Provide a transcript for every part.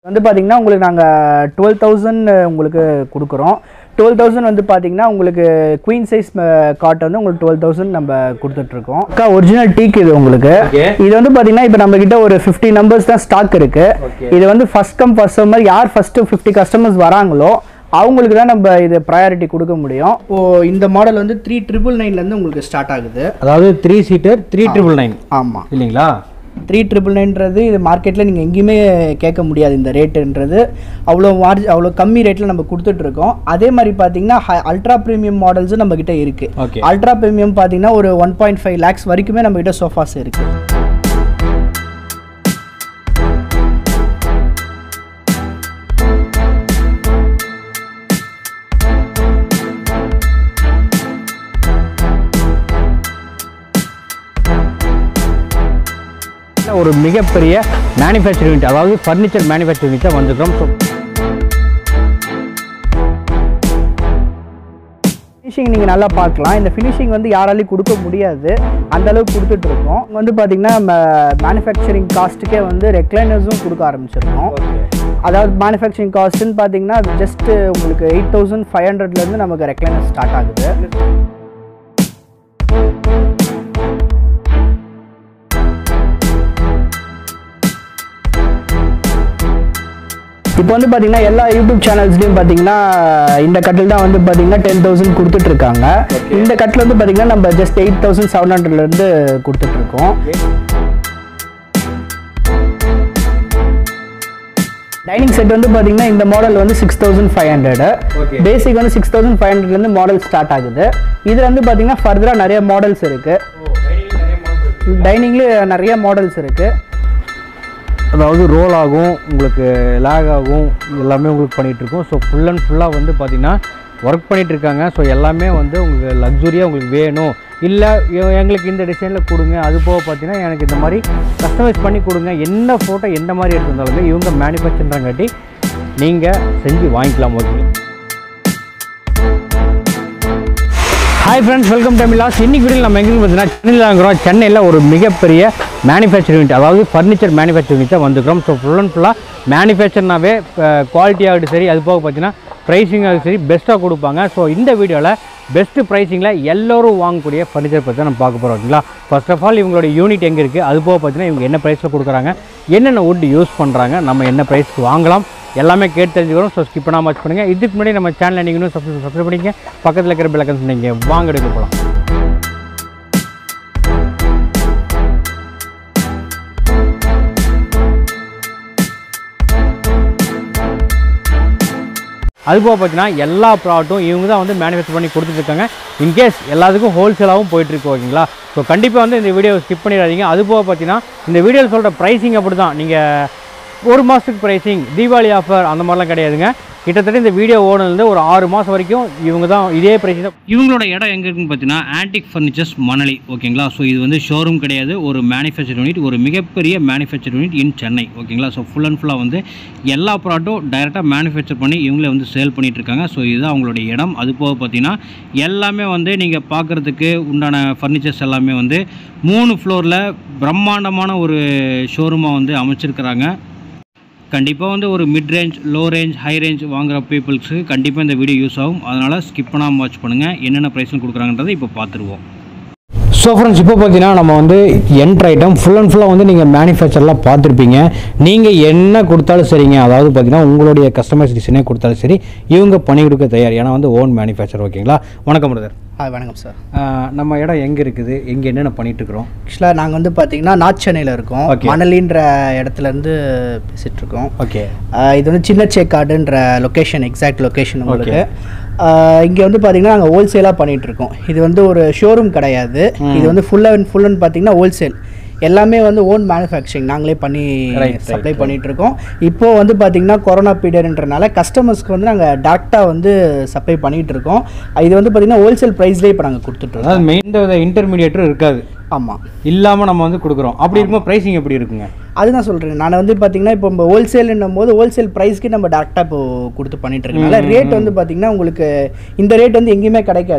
வந்து பார்த்தீங்கன்னா உங்களுக்கு நாங்கள் டுவெல் தௌசண்ட் உங்களுக்கு கொடுக்குறோம் டுவெல் தௌசண்ட் வந்து பார்த்தீங்கன்னா உங்களுக்கு குவீன் சைஸ் காட் வந்து உங்களுக்கு டுவெல் தௌசண்ட் நம்ம கொடுத்துட்ருக்கோம் அக்கா ஒரிஜினல் டீக் இது உங்களுக்கு Okay. இது வந்து பார்த்தீங்கன்னா இப்போ நம்ம கிட்ட ஒரு ஃபிஃப்டி நம்பர்ஸ் தான் ஸ்டாக் இருக்கு Okay. இது வந்து ஃபர்ஸ்ட் கம் ஃபர்ஸ்ட் மாதிரி யார் ஃபர்ஸ்ட் ஃபிஃப்டி கஸ்டமர்ஸ் வராங்களோ அவங்களுக்கு தான் நம்ம இது ப்ரையாரிட்டி கொடுக்க முடியும் இப்போ இந்த மாடல் வந்து த்ரீ ட்ரிபிள் நைன்லேருந்து உங்களுக்கு ஸ்டார்ட் ஆகுது அதாவது three seater three triple nine ஆமாம் இல்லைங்களா த்ரீ ட்ரிபிள் நைன்றது இது மார்க்கெட்டில் நீங்கள் எங்கேயுமே கேட்க முடியாது இந்த ரேட்டுன்றது அவ்வளோ மார்ஜ் அவ்வளோ கம்மி ரேட்டில் நம்ம கொடுத்துட்ருக்கோம் அதே மாதிரி பார்த்தீங்கன்னா அல்ட்ரா ப்ரீமியம் மாடல்ஸும் நம்மக்கிட்ட இருக்குது ஓகே அல்ட்ரா ப்ரீமியம் பார்த்தீங்கன்னா ஒரு ஒன் பாயிண்ட் ஃபைவ் லேக்ஸ் வரைக்குமே நம்மக்கிட்ட சோஃபாஸ் இருக்குது ஒரு மிகப்பெரிய மேனுஃபேக்சரிங் யூனிட் அதாவது ஃபர்னிச்சர் மேனுஃபேக்சரிங் யூனிட் தான் வந்திருக்கிறோம் ஸோ ஃபினிஷிங் நீங்கள் நல்லா பார்க்கலாம் இந்த ஃபினிஷிங் வந்து யாராலையும் கொடுக்க முடியாது அந்த அளவுக்கு கொடுத்துட்ருக்கோம் வந்து பார்த்தீங்கன்னா நம்ம மேனுஃபேக்சரிங் காஸ்ட்டுக்கே வந்து ரெக்லைனர்ஸும் கொடுக்க ஆரம்பிச்சிருக்கோம் அதாவது மேனுஃபேக்சரிங் காஸ்ட்டுன்னு பார்த்தீங்கன்னா ஜஸ்ட் உங்களுக்கு எயிட் தௌசண்ட் ஃபைவ் ஹண்ட்ரட்லேருந்து நமக்கு ரெக்லைனர் ஸ்டார்ட் ஆகுது இப்போ வந்து பார்த்தீங்கன்னா எல்லா யூடியூப் சேனல்ஸ்லையும் பார்த்தீங்கன்னா இந்த கட்டில் தான் வந்து பார்த்தீங்கன்னா டென் தௌசண்ட் கொடுத்துட்ருக்காங்க இந்த கட்டில் வந்து பார்த்தீங்கன்னா நம்ம ஜஸ்ட் எயிட் தௌசண்ட் செவன் ஹண்ட்ரட்லேருந்து கொடுத்துட்ருக்கோம் டைனிங் செட் வந்து பார்த்தீங்கன்னா இந்த மாடல் வந்து six thousand five hundred Okay. Basic வந்து சிக்ஸ் தௌசண்ட் ஃபைவ் ஹண்ட்ரட்லேருந்து மாடல் ஸ்டார்ட் ஆகுது இதில் வந்து பார்த்தீங்கன்னா ஃபர்தராக நிறைய மாடல்ஸ் இருக்குது டைனிங்கில் நிறைய மாடல்ஸ் இருக்குது அதாவது ரோல் ஆகும் உங்களுக்கு லேக் ஆகும் எல்லாமே உங்களுக்கு பண்ணிகிட்டு இருக்கோம் ஸோ ஃபுல் அண்ட் ஃபுல்லாக வந்து பார்த்தீங்கன்னா ஒர்க் பண்ணிட்டு இருக்காங்க ஸோ எல்லாமே வந்து உங்களுக்கு லக்ஸுரியாக உங்களுக்கு வேணும் இல்லை எங்களுக்கு இந்த டிசைனில் கொடுங்க அது போக பார்த்தீங்கன்னா எனக்கு இந்த மாதிரி கஸ்டமைஸ் பண்ணி கொடுங்க என்ன ஃபோட்டோ எந்த மாதிரி எடுத்திருந்தாலுமே இவங்க மேனுஃபேக்சருங்காட்டி நீங்கள் செஞ்சு வாங்கிக்கலாம் okay hi friends welcome to மிலாஸ் இன்னைக்கு வீடியோ நம்ம எங்கே பார்த்தீங்கன்னா சென்னையில் வாங்குறோம் சென்னையில் ஒரு மிகப்பெரிய மேனுஃபேக்சரிங் யூனிட் அதாவது ஃபர்னிச்சர் மேனுஃபேக்சரிங் யூனிட் தான் வந்துருக்கிறோம் ஸோ ஃபுல் அண்ட் ஃபுல்லாக மேனுஃபேக்சர்னாவே குவாலிட்டியாகட்டும் சரி அது போக பார்த்தீங்கன்னா ப்ரைஸிங்காக சரி பெஸ்ட்டாக கொடுப்பாங்க ஸோ இந்த வீடியோவில் பெஸ்ட்டு ப்ரைஸிங்கில் எல்லோரும் வாங்கக்கூடிய ஃபர்னிச்சர் பற்றி தான் நம்ம பார்க்க போகிறோம் ஓகேங்களா ஃபர்ஸ்ட் ஆஃப் ஆல் இவங்களோட யூனிட் எங்கே இருக்குது அது போக பார்த்தீங்கன்னா இவங்க என்ன ப்ரைஸில் கொடுக்குறாங்க என்னென்ன wood யூஸ் பண்ணுறாங்க நம்ம என்ன ப்ரைஸ்க்கு வாங்கலாம் எல்லாமே கேட்டு தெரிஞ்சுக்கிறோம் ஸோ ஸ்கிப் பண்ணாமல் வாட்ச் பண்ணுங்கள் இதுக்கு முன்னாடி நம்ம சேனலை நீங்கள் இன்னும் சப்ஸ்கிரைப் சப்ஸ்கிரைப் பண்ணிங்க பக்கத்தில் இருக்கிற பிளக்கன்ஸ் நீங்கள் வாங்க எடுக்க போகலாம் அது போக பார்த்தீங்கன்னா எல்லா ப்ராடக்ட்டும் இவங்க தான் வந்து மேனுஃபேக்சர் பண்ணி கொடுத்துட்ருக்காங்க இன்கேஸ் எல்லாத்துக்கும் ஹோல்சேலாகவும் போயிட்டுருக்கு ஓகேங்களா ஸோ கண்டிப்பாக வந்து இந்த வீடியோ ஸ்கிப் பண்ணிடாதீங்க அது போக பார்த்தீங்கன்னா இந்த வீடியோவில் சொல்கிற ப்ரைஸிங் அப்படி தான் நீங்கள் ஒரு மாதத்துக்கு ப்ரைஸிங் தீபாவளி ஆஃபர் அந்த மாதிரிலாம் கிடையாதுங்க கிட்டத்தட்ட இந்த வீடியோ ஓடுனது ஒரு ஆறு மாதம் வரைக்கும் இவங்க தான் இதே ப்ரைஸ் தான் இவங்களோட இடம் எங்கே இருக்குன்னு பார்த்தீங்கன்னா ஆன்டிக் ஃபர்னிச்சர்ஸ் மணலி ஓகேங்களா ஸோ இது வந்து ஷோரூம் கிடையாது ஒரு மேனுஃபேக்சர் யூனிட் ஒரு மிகப்பெரிய மேனுஃபேக்சர் யூனிட் இன் சென்னை ஓகேங்களா ஸோ ஃபுல் அண்ட் ஃபுல்லாக வந்து எல்லா ப்ராடக்ட்டும் டைரெக்டாக மேனுஃபேக்சர் பண்ணி இவங்களே வந்து சேல் பண்ணிட்டு இருக்காங்க ஸோ இதுதான் அவங்களோட இடம் அது போக பார்த்தீங்கன்னா எல்லாமே வந்து நீங்கள் பார்க்குறதுக்கு உண்டான ஃபர்னிச்சர்ஸ் எல்லாமே வந்து மூணு ஃப்ளோரில் பிரம்மாண்டமான ஒரு ஷோரூமாக வந்து அமைச்சிருக்கிறாங்க கண்டிப்பாக வந்து ஒரு mid range low range high range வாங்குற பீப்புள்ஸுக்கு கண்டிப்பாக இந்த வீடியோ யூஸ் ஆகும் அதனால் ஸ்கிப் பண்ணாமல் வாட்ச் பண்ணுங்கள் என்னென்ன ப்ரைஸில் கொடுக்குறாங்கன்றதை இப்போ பார்த்துருவோம் ஸோ ஃப்ரெண்ட்ஸ் இப்போ பார்த்தீங்கன்னா நம்ம வந்து என்ட்ரு ஐட்டம் ஃபுல் அண்ட் ஃபுல்லாக வந்து நீங்கள் மேனுஃபேக்சர்லாம் பார்த்துருப்பீங்க நீங்கள் என்ன கொடுத்தாலும் சரிங்க அதாவது பார்த்தீங்கன்னா உங்களுடைய கஸ்டமைஸ் டிசைனே கொடுத்தாலும் சரி இவங்க பண்ணி கொடுக்க தயார் ஏன்னா வந்து ஓன் மேனுஃபேக்சர் ஓகேங்களா வணக்கம் பிரதர் ஹாய் வணக்கம் சார் நம்ம இடம் எங்கே இருக்குது எங்கே என்னென்ன பண்ணிட்டு இருக்கிறோம் ஆக்சுவலாக நாங்கள் வந்து பார்த்தீங்கன்னா நார்த் சென்னையில் இருக்கோம் Okay. மணலின்ற இடத்துல இருந்து பேசிட்டு இருக்கோம் ஓகே ஆஹ் இது வந்து சின்ன சேக்காடுன்ற லொக்கேஷன் எக்ஸாக்ட் லொக்கேஷன் உங்களுக்கு இங்கே வந்து பார்த்தீங்கன்னா நாங்கள் ஹோல்சேலாக பண்ணிட்டு இருக்கோம் இது வந்து ஒரு ஷோரூம் கிடையாது இது வந்து ஃபுல் அண்ட் ஃபுல் அண்ட் பார்த்தீங்கன்னா ஹோல்சேல் எல்லாமே வந்து ஓன் மேனுஃபேக்சரிங் நாங்களே பண்ணி Right, right, சப்ளை பண்ணிட்டு இருக்கோம் இப்போ வந்து பார்த்தீங்கன்னா கொரோனா பீரியட்ன்றனால கஸ்டமர்ஸ்க்கு வந்து நாங்கள் டேரெக்டாக வந்து சப்ளை பண்ணிட்டு இருக்கோம் இது வந்து பார்த்தீங்கன்னா ஹோல்சேல் ப்ரைஸ்லேயே இப்போ நாங்கள் கொடுத்துட்ருக்கோம் அதாவது மெயின் இன்டர்மீடியேட்டும் இருக்காது ஆமாம் இல்லாமல் நம்ம வந்து கொடுக்குறோம் அப்படி இருக்கும்போது ப்ரைஸிங் எப்படி இருக்குங்க அதுதான் சொல்கிறேன் நான் வந்து பார்த்தீங்கன்னா இப்போ நம்ம ஹோல்சேல்ன்னும் போது ஹோல்சேல் ப்ரைஸ்க்கு நம்ம டேரெக்டாக இப்போ கொடுத்து பண்ணிட்டு இருக்கனால ரேட் வந்து பார்த்தீங்கன்னா உங்களுக்கு இந்த ரேட் வந்து எங்கேயுமே கிடைக்காது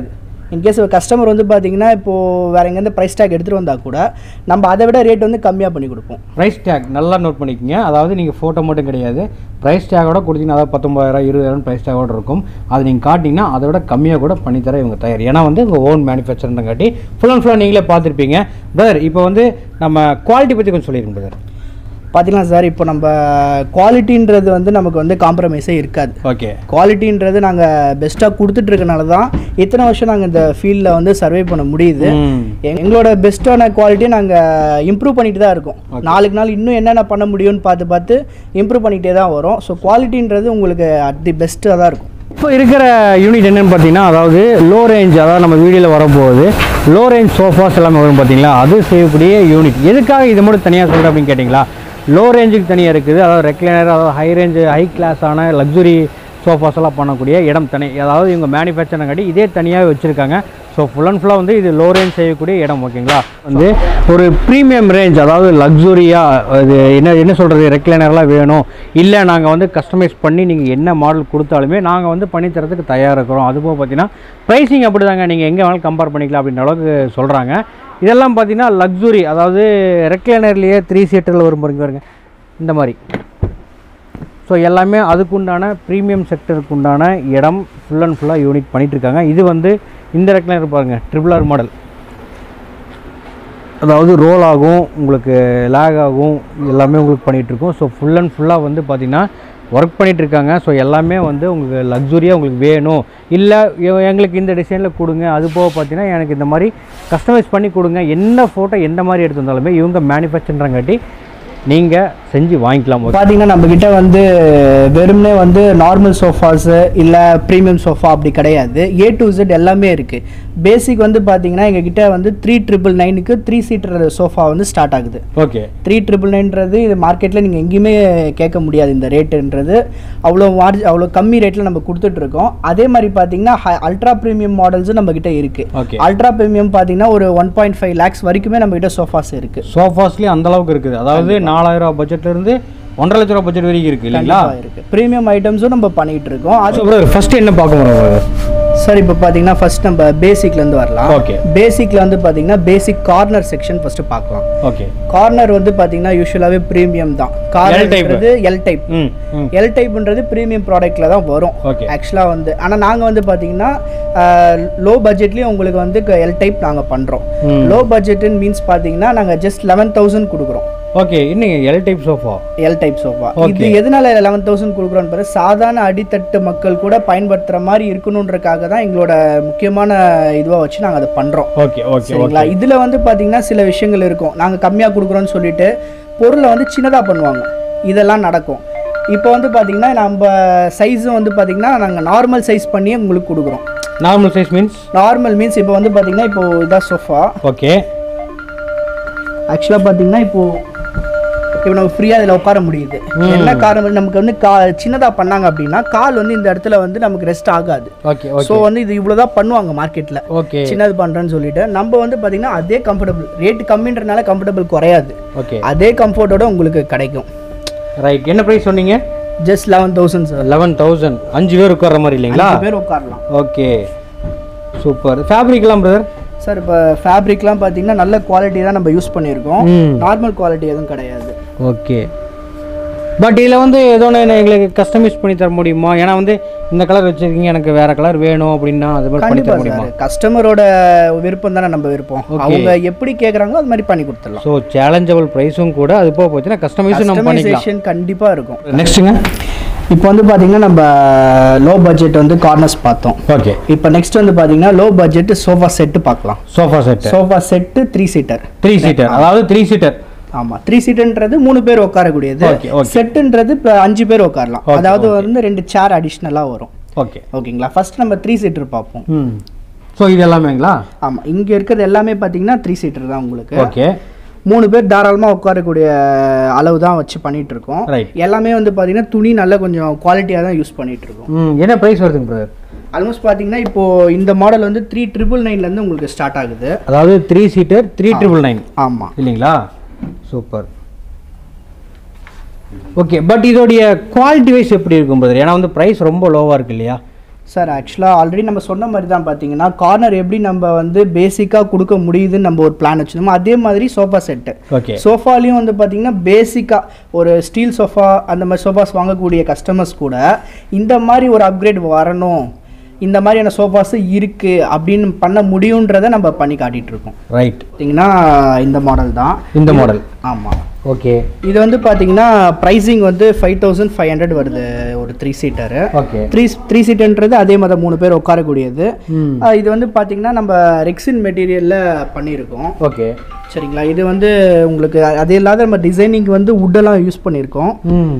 இன்கேஸ் கஸ்டமர் வந்து பார்த்தீங்கன்னா இப்போது வேறு எங்கேருந்து ப்ரைஸ் டேக் எடுத்துகிட்டு வந்தால் கூட நம்ம அதை விட ரேட் வந்து கம்மியாக பண்ணி கொடுப்போம் ப்ரைஸ் டேக் நல்லா நோட் பண்ணிக்கோங்க அதாவது நீங்கள் ஃபோட்டோ மட்டும் கிடையாது ப்ரைஸ் டேக்கோட கொடுத்தீங்கன்னா அதாவது பத்தொம்பதாயிரம் இருபதாயிரம் ப்ரைஸ் டேக்கோட இருக்கும் அது நீங்கள் காட்டிங்கன்னா அதை விட கம்மியாக கூட பண்ணித்தர இவங்க தயார் ஏன்னா வந்து உங்கள் ஓன் மேனுஃபேக்சர்ன்றங்காட்டி ஃபுல் அண்ட் ஃபுல்லாக நீங்களே பார்த்துருப்பீங்க பிரதர் இப்போ வந்து நம்ம குவாலிட்டி பற்றி கொஞ்சம் சொல்லிடுங்க பிரதர் பார்த்தீங்கன்னா சார் இப்போ நம்ம குவாலிட்டின்றது வந்து நமக்கு வந்து காம்ப்ரமைஸே இருக்காது ஓகே குவாலிட்டின்றது நாங்கள் பெஸ்ட்டாக கொடுத்துட்ருக்கனால தான் இத்தனை வருஷம் நாங்கள் இந்த ஃபீல்டில் வந்து சர்வே பண்ண முடியுது ம் எங்களோட பெஸ்ட்டான குவாலிட்டியை நாங்கள் இம்ப்ரூவ் பண்ணிட்டு தான் இருக்கோம் நாளுக்கு நாள் இன்னும் என்னென்ன பண்ண முடியும்னு பார்த்து பார்த்து இம்ப்ரூவ் பண்ணிகிட்டே தான் வரும் ஸோ குவாலிட்டின்றது உங்களுக்கு அட் தி பெஸ்ட்டாக தான் இருக்கும் இப்போ இருக்கிற யூனிட் என்னன்னு பார்த்தீங்கன்னா அதாவது லோ ரேஞ்ச் அதாவது நம்ம வீடியோவில் வரப்போகுது லோ ரேஞ்ச் சோஃபாஸ் எல்லாமே வரும் பார்த்தீங்களா அது செய்யக்கூடிய யூனிட் எதுக்காக இதை மட்டும் தனியாக சொல்கிறேன் அப்படின்னு கேட்டிங்களா லோ ரேஞ்சுக்கு தனியாக இருக்குது அதாவது ரெக்லைனர் அதாவது ஹை ரேஞ்சு ஹை கிளாஸான லக்ஸுரி சோஃபாஸ் எல்லாம் பண்ணக்கூடிய இடம் தனி அதாவது இவங்க மேனுஃபேக்சரிங்காட்டி இதே தனியாகவே வச்சுருக்காங்க ஸோ ஃபுல் அண்ட் ஃபுல்லாக வந்து இது லோ ரேஞ்ச் செய்யக்கூடிய இடம் ஓகேங்களா வந்து ஒரு ப்ரீமியம் ரேஞ்ச் அதாவது லக்ஸுரியாக இது என்ன என்ன சொல்கிறது ரெக்லைனர்லாம் வேணும் இல்லை நாங்கள் வந்து கஸ்டமைஸ் பண்ணி நீங்கள் என்ன மாடல் கொடுத்தாலுமே நாங்கள் வந்து பண்ணி தரதுக்கு தயாராக இருக்கிறோம் அதுபோக பார்த்தீங்கன்னா ப்ரைஸிங் அப்படி தாங்க நீங்கள் எங்கே வேணாலும் கம்பேர் பண்ணிக்கலாம் அப்படின்ற அளவுக்கு சொல்கிறாங்க இதெல்லாம் பார்த்தீங்கன்னா லக்ஸுரி அதாவது ரெக்லைனர்லேயே த்ரீ சீட்டரில் வரும் பாருங்க பாருங்க இந்த மாதிரி ஸோ எல்லாமே அதுக்குண்டான ப்ரீமியம் செக்டருக்கு உண்டான இடம் ஃபுல் அண்ட் ஃபுல்லாக யூனிட் பண்ணிகிட்ருக்காங்க இது வந்து இந்த ரெக்லைனர் பாருங்கள் ட்ரிபிள் ஆர் மாடல் அதாவது ரோல் ஆகும் உங்களுக்கு லேக் ஆகும் எல்லாமே உங்களுக்கு பண்ணிகிட்ருக்கோம் ஸோ ஃபுல் அண்ட் ஃபுல்லாக வந்து பார்த்திங்கன்னா ஒர்க் பண்ணிகிட்ருக்காங்க ஸோ எல்லாமே வந்து உங்களுக்கு லக்ஸுரியாக உங்களுக்கு வேணும் இல்லை எங்களுக்கு இந்த டிசைனில் கொடுங்க அது போக பார்த்தீங்கன்னா எனக்கு இந்த மாதிரி கஸ்டமைஸ் பண்ணி கொடுங்க என்ன ஃபோட்டோ எந்த மாதிரி எடுத்து வந்தாலுமே இவங்க மேனுஃபேக்சருங்காட்டி நீங்கள் செஞ்சு வாங்கிக்கலாம் ஓகே பார்த்தீங்கன்னா நம்ம கிட்ட வந்து வெறும்னே வந்து நார்மல் சோஃபாஸு இல்லை ப்ரீமியம் சோஃபா அப்படி கிடையாது ஏ டு Z எல்லாமே இருக்குது பேசிக் வந்து பார்த்தீங்கன்னா எங்கள் கிட்ட வந்து த்ரீ ட்ரிபிள் நைனுக்கு த்ரீ சீட்டர் சோஃபா வந்து ஸ்டார்ட் ஆகுது ஓகே த்ரீ ட்ரிபிள் நைன்றது இது மார்க்கெட்டில் நீங்கள் எங்கேயுமே கேட்க முடியாது இந்த ரேட்டுன்றது அவ்வளோ மார்ஜ் அவ்வளோ கம்மி ரேட்டில் நம்ம கொடுத்துட்ருக்கோம் அதே மாதிரி பார்த்தீங்கன்னா அல்ட்ரா ப்ரீமியம் மாடல்ஸும் நம்ம கிட்ட இருக்குது ஓகே அல்ட்ரா ப்ரீமியம் பார்த்தீங்கன்னா ஒரு ஒன் பாயிண்ட் ஃபைவ் லேக்ஸ் வரைக்குமே நம்ம கிட்ட சோஃபாஸ் இருக்குது சோஃபாஸ்லேயும் அந்த அளவுக்கு இருக்குது அதாவது நாலாயிரம் ரூபா பட்ஜெட்லேருந்து ஒன்றரை லட்ச ரூபா பட்ஜெட் வரைக்கும் இருக்குது இல்லைங்களா இருக்குது ப்ரீமியம் ஐட்டம்ஸும் நம்ம பண்ணிகிட்டு இருக்கோம் அது பிரதர் ஃபஸ்ட்டு என்ன பார்க்க போகிறோம் சார் இப்போ பார்த்தீங்கன்னா ஃபர்ஸ்ட் நம்ம பேசிக்லேருந்து வரலாம் ஓகே பேசிக்கில் வந்து பார்த்தீங்கன்னா பேசிக் கார்னர் செக்ஷன் ஃபஸ்ட்டு பார்க்கலாம் ஓகே கார்னர் வந்து பார்த்தீங்கன்னா யூஸ்வலாகவே ப்ரீமியம் தான் கார்னர்ன்றது எல் டைப் ம் ம் எல் டைப்ன்றது ப்ரீமியம் ப்ராடக்ட்டில் தான் வரும் ஓகே ஆக்சுவலாக வந்து ஆனால் நாங்கள் வந்து பார்த்தீங்கன்னா லோ பட்ஜெட்லேயும் உங்களுக்கு வந்து எல் டைப் நாங்கள் பண்ணுறோம் ம். லோ பட்ஜெட்டுன்னு மீன்ஸ் பார்த்தீங்கன்னா நாங்கள் ஜஸ்ட் லெவன் தௌசண்ட் கொடுக்குறோம் ஓகே என்னங்க L type sofa L type sofa Okay. இது எதனால லெவன் தௌசண்ட் கொடுக்குறோன்னு பாரு சாதாரண அடித்தட்டு மக்கள் கூட பயன்படுத்துகிற மாதிரி இருக்கணுன்றக்காக தான் எங்களோட முக்கியமான இதுவாக வச்சு நாங்கள் அதை பண்ணுறோம் ஓகே ஓகே சரிங்களா இதில் வந்து பார்த்தீங்கன்னா சில விஷயங்கள் இருக்கும் நாங்கள் கம்மியாக கொடுக்குறோன்னு சொல்லிட்டு பொருளை வந்து சின்னதாக பண்ணுவாங்க இதெல்லாம் நடக்கும் இப்போ வந்து பார்த்தீங்கன்னா நம்ம சைஸும் வந்து பார்த்தீங்கன்னா நாங்கள் நார்மல் சைஸ் பண்ணியே உங்களுக்கு கொடுக்குறோம் normal size means normal means இப்போ வந்து பார்த்தீங்கன்னா இப்போ இதான் சோஃபா ஓகே ஆக்சுவலாக பார்த்தீங்கன்னா இப்போ இப்போ நம்ம ஃப்ரீயாக இதில் உட்கார முடியுது என்ன காரணம் நமக்கு வந்து கா சின்னதாக பண்ணாங்க அப்படின்னா கால் வந்து இந்த இடத்துல வந்து நமக்கு ரெஸ்ட் ஆகாது ஓகே ஸோ வந்து இது இவ்வளோதான் பண்ணுவாங்க மார்க்கெட்டில் ஓகே சின்னது பண்ணுறேன்னு சொல்லிட்டு நம்ம வந்து பார்த்தீங்கன்னா அதே கம்ஃபர்டபுள் ரேட் கம்மின்றனால கம்ஃபர்டபுள் குறையாது ஓகே அதே கம்ஃபர்ட்டோட உங்களுக்கு கிடைக்கும் ரைட் என்ன ப்ரைஸ் சொன்னீங்க just eleven thousand sir eleven thousand அஞ்சு பேர் உட்கார்ற மாதிரி இல்லைங்களா அஞ்சு பேர் உட்காரலாம் ஓகே சூப்பர் ஃபேப்ரிக்லாம் பிரதர் சார் இப்போ ஃபேப்ரிக்லாம் பார்த்தீங்கன்னா நல்ல குவாலிட்டி தான் நம்ம யூஸ் பண்ணியிருக்கோம் ம் நார்மல் குவாலிட்டி எதுவும் கிடையாது ஓகே பட் இதில் வந்து ஏதோ ஒன்று எங்களுக்கு கஸ்டமைஸ் பண்ணி தர முடியுமா ஏன்னா வந்து இந்த கலர் வச்சிருக்கீங்க எனக்கு வேற கலர் வேணும் அப்படின்னா அது மாதிரி பண்ணி கண்டிப்பா தர முடியுமா சார் கஸ்டமரோட விருப்பம் தானே நம்ம விருப்பம் அவங்க எப்படி கேட்குறாங்களோ அது மாதிரி பண்ணி கொடுத்துடலாம் ஸோ சேலஞ்சபிள் ப்ரைஸும் கூட அது போக போச்சுன்னா கஸ்டமைஸும் நம்ம பண்ணிக்கலாம் கஸ்டமைசேஷன் கண்டிப்பாக இருக்கும் நெக்ஸ்ட்டுங்க இப்போ வந்து பார்த்தீங்கன்னா நம்ம லோ பட்ஜெட் வந்து கார்னர்ஸ் பார்த்தோம் ஓகே இப்போ நெக்ஸ்ட் வந்து பார்த்தீங்கன்னா லோ பட்ஜெட் சோஃபா செட்டு பார்க்கலாம் sofa set sofa set three seater three seater அதாவது த்ரீ சீட்டர் ஆமாம் த்ரீ சீட்டுன்றது மூணு பேர் உட்காரக்கூடியது Okay, okay. செட்டுன்றது இப்போ அஞ்சு பேர் உட்காரலாம் Okay, அதாவது வந்து ரெண்டு சேர் அடிஷ்னலாக வரும் ஓகே ஓகேங்களா ஃபர்ஸ்ட் நம்ம த்ரீ சீட்டர் பார்ப்போம் ம் ஸோ இது எல்லாமேங்களா ஆமாம் இங்கே இருக்கிறது எல்லாமே பார்த்தீங்கன்னா த்ரீ சீட்டர் தான் உங்களுக்கு ஓகே மூணு பேர் தாராளமாக உட்காரக்கூடிய அளவு தான் வச்சு பண்ணிட்டு இருக்கோம் Right. எல்லாமே வந்து பார்த்தீங்கன்னா துணி நல்ல கொஞ்சம் குவாலிட்டியாக தான் யூஸ் பண்ணிட்டு இருக்கோம் ம் என்ன ப்ரைஸ் வருதுங்க பிரதர் ஆல்மோஸ்ட் பார்த்தீங்கன்னா இப்போ இந்த மாடல் வந்து த்ரீ ட்ரிபிள் நைன்லேருந்து உங்களுக்கு ஸ்டார்ட் ஆகுது அதாவது three seater three triple nine ஆமாம் இல்லைங்களா சூப்பர் ஓகே பட் இதோடைய குவாலிட்டி வைஸ் எப்படி இருக்கும் பிரதர் ஏன்னா வந்து ப்ரைஸ் ரொம்ப லோவாக இருக்கு இல்லையா சார் ஆக்சுவலாக ஆல்ரெடி நம்ம சொன்ன மாதிரி தான் பார்த்தீங்கன்னா கார்னர் எப்படி நம்ம வந்து பேசிக்காக கொடுக்க முடியுதுன்னு நம்ம ஒரு பிளான் வச்சுருந்தோமோ அதே மாதிரி சோஃபா செட்டு ஓகே சோஃபாலையும் வந்து பார்த்தீங்கன்னா பேசிக்காக ஒரு ஸ்டீல் சோஃபா அந்த மாதிரி சோஃபாஸ் வாங்கக்கூடிய கஸ்டமர்ஸ் கூட இந்த மாதிரி ஒரு அப்கிரேட் வரணும் இந்த மாதிரியான சோஃபாஸ் இருக்குது அப்படின்னு பண்ண முடியுன்றதை நம்ம பண்ணி காட்டிட்டு இருக்கோம் ரைட் பார்த்தீங்கன்னா இந்த மாடல் தான் இந்த மாடல் ஆமாம் ஓகே இது வந்து பார்த்தீங்கன்னா ப்ரைஸிங் வந்து ஃபைவ் தௌசண்ட் ஃபைவ் ஹண்ட்ரட் வருது ஒரு three seater okay three three சீட்டுன்றது அதே மாதிரி மூணு பேர் உட்காரக்கூடியது ம் ஆஹ் இது வந்து பார்த்தீங்கன்னா நம்ம ரெக்ஸின் மெட்டீரியலில் பண்ணியிருக்கோம் ஓகே சரிங்களா இது வந்து உங்களுக்கு அ- அது இல்லாத நம்ம டிசைனிங் வந்து வுட்டெல்லாம் யூஸ் பண்ணியிருக்கோம் ம்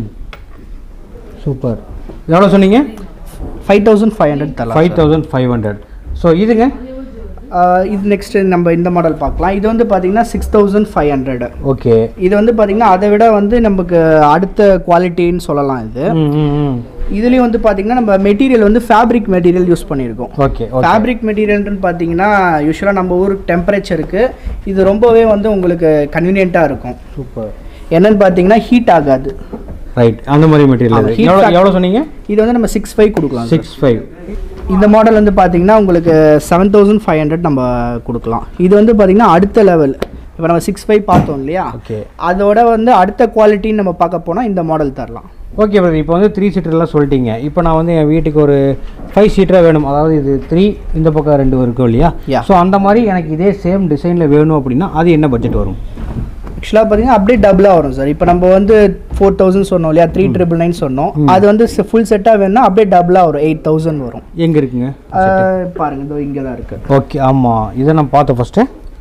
சூப்பர் எவ்வளோ சொன்னீங்க ஃபைவ் தௌசண்ட் ஃபைவ் ஹண்ட்ரட் தரலாம் five thousand five hundred so இதுங்க ஆஹ் இது நெக்ஸ்ட் நம்ம இந்த மாடல் பார்க்கலாம் இது வந்து பார்த்தீங்கன்னா six thousand five hundred okay இது வந்து பார்த்தீங்கன்னா அதை விட வந்து நமக்கு அடுத்த குவாலிட்டின்னு சொல்லலாம் இது ம் ம் ம் இதுலேயும் வந்து பார்த்தீங்கன்னா நம்ம மெட்டீரியல் வந்து ஃபேப்ரிக் மெட்டீரியல் யூஸ் பண்ணியிருக்கோம் ஓகே ஓகே ஃபேப்ரிக் மெட்டீரியல்னு பார்த்தீங்கன்னா யூஸ்வலாக நம்ம ஊர் டெம்பரேச்சருக்கு இது ரொம்பவே வந்து உங்களுக்கு கன்வீனியண்ட்டாக இருக்கும் சூப்பர் என்னன்னு பார்த்தீங்கன்னா ஹீட் ஆகாது ரைட் அந்த மாதிரி மெட்டீரியல் ஆமா, இது heat எவ்வளோ factor- எவ்வளோ சொன்னீங்க இது வந்து நம்ம சிக்ஸ் ஃபைவ் கொடுக்கலாம் சிக்ஸ் ஃபைவ் இந்த மாடல் வந்து பார்த்தீங்கன்னா உங்களுக்கு செவன் தௌசண்ட் ஃபைவ் ஹண்ட்ரட் நம்ம கொடுக்கலாம் இது வந்து பார்த்தீங்கன்னா அடுத்த லெவல் இப்போ நம்ம சிக்ஸ் ஃபைவ் பார்த்தோம் இல்லையா ஓகே அதோட வந்து அடுத்த குவாலிட்டின்னு நம்ம பார்க்க போனால் இந்த மாடல் தரலாம் ஓகே பிரதர் இப்போ வந்து த்ரீ சீட்டர்லாம் சொல்லிட்டீங்க இப்போ நான் வந்து என் வீட்டுக்கு ஒரு ஃபைவ் சீட்டராக வேணும் அதாவது இது த்ரீ இந்த பக்கம் ரெண்டு இருக்கும் இல்லையா Yeah. ஸோ அந்த மாதிரி எனக்கு இதே சேம் டிசைனில் வேணும் அப்படின்னா அது என்ன பட்ஜெட் வரும் ஆக்சுவலாக பார்த்தீங்கன்னா அப்படியே டபுளாக வரும் சார் இப்போ நம்ம வந்து ஃபோர் தௌசண்ட் சொன்னோம் இல்லையா த்ரீ ட்ரிபிள் நைன் சொன்னோம் அது வந்து ஃபுல் செட்டாக வேணும்னா அப்படியே டபுளாக வரும் எயிட் தௌசண்ட் வரும் எங்கே இருக்குங்க ஆஹ் பாருங்க இதோ இங்கே தான் இருக்கு ஓகே ஆமாம் இதை நான் பார்த்தேன் ஃபஸ்ட்டு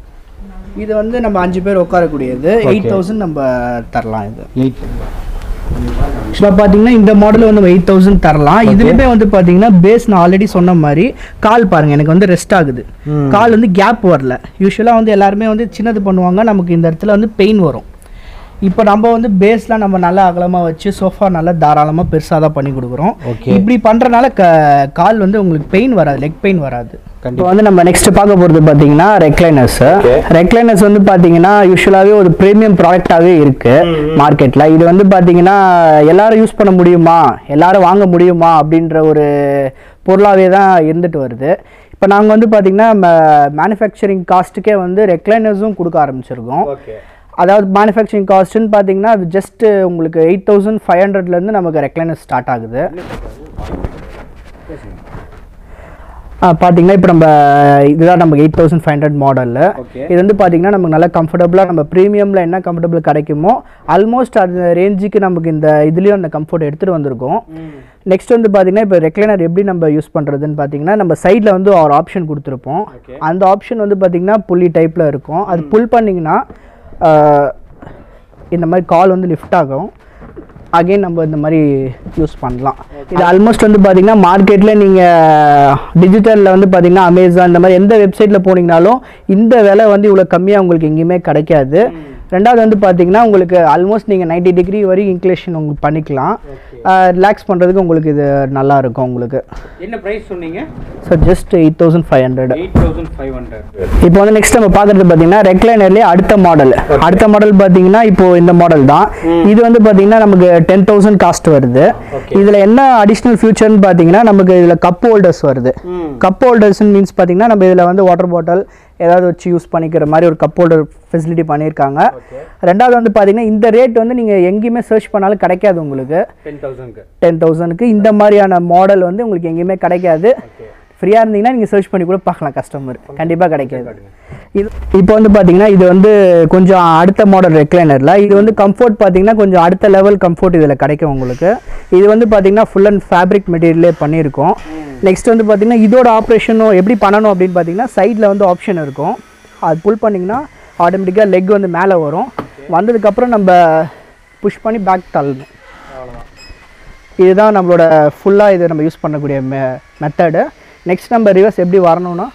இது வந்து நம்ம அஞ்சு பேர் உட்காரக்கூடியது எயிட் தௌசண்ட் நம்ம தரலாம் இது எயிட் ஆக்சுவலாக பார்த்தீங்கன்னா இந்த மாடல் வந்து எயிட் தௌசண்ட் தரலாம் இதுலேயுமே வந்து பார்த்தீங்கன்னா பேஸ் நான் ஆல்ரெடி சொன்ன மாதிரி கால் பாருங்க எனக்கு வந்து ரெஸ்ட் ஆகுது ம். கால் வந்து கேப் வரல யூஸ்வலாக வந்து எல்லாருமே வந்து சின்னது பண்ணுவாங்க நமக்கு இந்த இடத்துல வந்து பெயின் வரும் இப்போ நம்ம வந்து பேஸ்லாம் நம்ம நல்லா அகலமாக வச்சு சோஃபா நல்லா தாராளமாக பெருசாக தான் பண்ணி கொடுக்குறோம் Okay. இப்படி பண்ணுறனால க கால் வந்து உங்களுக்கு பெயின் வராது லெக் பெயின் வராது இப்போ கண்டிப்பாக வந்து நம்ம நெக்ஸ்ட் பார்க்க போகிறது பார்த்தீங்கன்னா ரெக்லைனர்ஸ் Okay. ரெக்லைனர்ஸ் வந்து பார்த்தீங்கன்னா யூஸ்வலாகவே ஒரு ப்ரீமியம் ப்ராடக்டாகவே இருக்கு மார்க்கெட்டில் இது வந்து பார்த்தீங்கன்னா எல்லாரும் யூஸ் பண்ண முடியுமா எல்லாரும் வாங்க முடியுமா அப்படின்ற ஒரு பொருளாகவே தான் இருந்துட்டு வருது இப்போ நாங்கள் வந்து பார்த்தீங்கன்னா மேனுஃபேக்சரிங் காஸ்ட்டுக்கே வந்து ரெக்லைனர்ஸும் கொடுக்க ஆரம்பிச்சிருக்கோம் ஓகே அதாவது மேனுஃபேக்சரிங் காஸ்ட்டுன்னு பார்த்தீங்கன்னா ஜஸ்ட் உங்களுக்கு எயிட் தௌசண்ட் ஃபைவ் ஹண்ட்ரட்லேருந்து நமக்கு ரெக்லைனர் ஸ்டார்ட் ஆகுது ஆ, பார்த்தீங்கன்னா இப்போ நம்ம இதுதான் நம்ம எயிட் தௌசண்ட் ஃபைவ் ஹண்ட்ரட் மாடலில் Okay. இது வந்து பார்த்தீங்கன்னா நமக்கு நல்லா கம்ஃபர்டபுளாக நம்ம ப்ரீமியமில் என்ன கம்ஃபர்டபுள் கிடைக்குமோ ஆல்மோஸ்ட் அந்த ரேஞ்சுக்கு நமக்கு இந்த இதுலேயும் அந்த கம்ஃபர்ட் எடுத்துகிட்டு வந்திருக்கோம் நெக்ஸ்ட் வந்து பார்த்தீங்கன்னா இப்போ ரெக்லைனர் எப்படி நம்ம யூஸ் பண்ணுறதுன்னு பார்த்தீங்கன்னா நம்ம சைடில் வந்து ஒரு ஆப்ஷன் கொடுத்துருப்போம் Okay. அந்த ஆப்ஷன் வந்து பார்த்தீங்கன்னா புள்ளி டைப்பில் இருக்கும் அது புல் பண்ணிங்கன்னா ஆ, இந்த மாதிரி கால் வந்து லிஃப்ட் ஆகும் அகைன் நம்ம இந்த மாதிரி யூஸ் பண்ணலாம் இது ஆல்மோஸ்ட் வந்து பார்த்தீங்கன்னா மார்க்கெட்டில் நீங்கள் டிஜிட்டலில் வந்து பார்த்தீங்கன்னா அமேசான் இந்த மாதிரி எந்த வெப்சைட்டில் போனீங்கனாலும் இந்த விலை வந்து இவ்வளோ கம்மியாக உங்களுக்கு எங்கேயுமே கிடைக்காது ரெண்டாவது வந்து பார்த்தீங்கன்னா உங்களுக்கு ஆல்மோஸ்ட் நீங்கள் 90 டிகிரி வரைக்கும் இன்க்ளேஷன் உங்களுக்கு பண்ணிக்கலாம் ரிலாக்ஸ் பண்ணுறதுக்கு உங்களுக்கு இது நல்லா இருக்கும் உங்களுக்கு என்ன ப்ரைஸ் சொன்னீங்க so just eight thousand five hundred eight thousand five hundred இப்போ வந்து நெக்ஸ்ட் நம்ம பார்க்குறது பார்த்தீங்கன்னா ரெக்லைனர்லேயே அடுத்த மாடல் அடுத்த மாடல் பார்த்தீங்கன்னா இப்போ இந்த மாடல் தான் இது வந்து பார்த்தீங்கன்னா நமக்கு டென் தௌசண்ட் காஸ்ட் வருது Okay. இதில் என்ன அடிஷ்னல் ஃபியூச்சர்னு பார்த்தீங்கன்னா நமக்கு இதில் கப் ஹோல்டர்ஸ் வருது ம் கப் ஹோல்டர்ஸ் மீன்ஸ் பார்த்தீங்கன்னா நம்ம இதில் வந்து வாட்டர் பாட்டில் ஏதாவது வச்சு யூஸ் பண்ணிக்கிற மாதிரி ஒரு கப் ஹோல்டர் ஃபெசிலிட்டி பண்ணியிருக்காங்க ஓகே ரெண்டாவது வந்து பார்த்தீங்கன்னா இந்த ரேட் வந்து நீங்கள் எங்கேயுமே சர்ச் பண்ணாலும் கிடைக்காது உங்களுக்கு டென் தௌசண்ட்க்கு டென் தௌசண்ட்க்கு இந்த மாதிரியான மாடல் வந்து உங்களுக்கு எங்கேயுமே கிடைக்காது ஓகே ஃப்ரீயாக இருந்தீங்கன்னா நீங்கள் சர்ச் பண்ணி கூட பார்க்கலாம் கஸ்டமர் கண்டிப்பாக கிடைக்காது இது இப்போ வந்து பார்த்தீங்கன்னா இது வந்து கொஞ்சம் அடுத்த மாடல் ரெக்லைனரில் இது வந்து கம்ஃபர்ட் பார்த்தீங்கன்னா கொஞ்சம் அடுத்த லெவல் கம்ஃபர்ட் இதில் கிடைக்கும் உங்களுக்கு இது வந்து பார்த்தீங்கன்னா ஃபுல் அண்ட் ஃபேப்ரிக் மெட்டீரியலே பண்ணியிருக்கோம் நெக்ஸ்ட் வந்து பார்த்தீங்கன்னா இதோட ஆப்ரேஷனும் எப்படி பண்ணணும் அப்படின்னு பார்த்தீங்கன்னா சைடில் வந்து ஆப்ஷன் இருக்கும் அது புல் பண்ணிங்கன்னா ஆட்டோமேட்டிக்காக லெக் வந்து மேலே வரும் வந்ததுக்கப்புறம் நம்ம புஷ் பண்ணி பேக் தள்ளணும் அவ்வளோதான் இதுதான் நம்மளோட ஃபுல்லாக இது நம்ம யூஸ் பண்ணக்கூடிய மெ மெத்தடு நெக்ஸ்ட் நம்ம ரிவர்ஸ் எப்படி வரணும்னா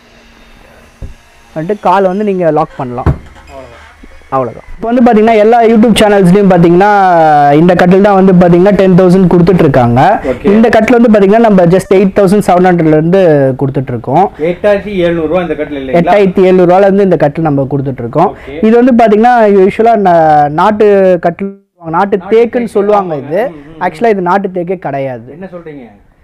வந்துட்டு கால் வந்து நீங்கள் லாக் பண்ணலாம் அவ்வளோதான் இப்போ வந்து பார்த்தீங்கன்னா எல்லா யூடியூப் சேனல்ஸ்லையும் பார்த்தீங்கன்னா இந்த கட்டில் தான் வந்து பார்த்தீங்கன்னா டென் தௌசண்ட் கொடுத்துட்ருக்காங்க Okay. இந்த கட்டில் வந்து பார்த்தீங்கன்னா நம்ம ஜஸ்ட் எயிட் தௌசண்ட் செவன் ஹண்ட்ரட்லேருந்து கொடுத்துட்ருக்கோம் எட்டாயிரத்தி எழுநூறுவா இந்த கட்டில் இல்லைங்களா எட்டாயிரத்தி எழுநூறுவாலேருந்து இந்த கட்டில் நம்ம கொடுத்துட்ருக்கோம் Okay. இது வந்து பார்த்தீங்கன்னா யூஸ்வலாக நாட்டு கட்டில் நாட்டு தேக்குன்னு சொல்லுவாங்க இது ஆக்சுவலாக இது நாட்டு தேக்கே கிடையாது என்ன சொல்றீங்க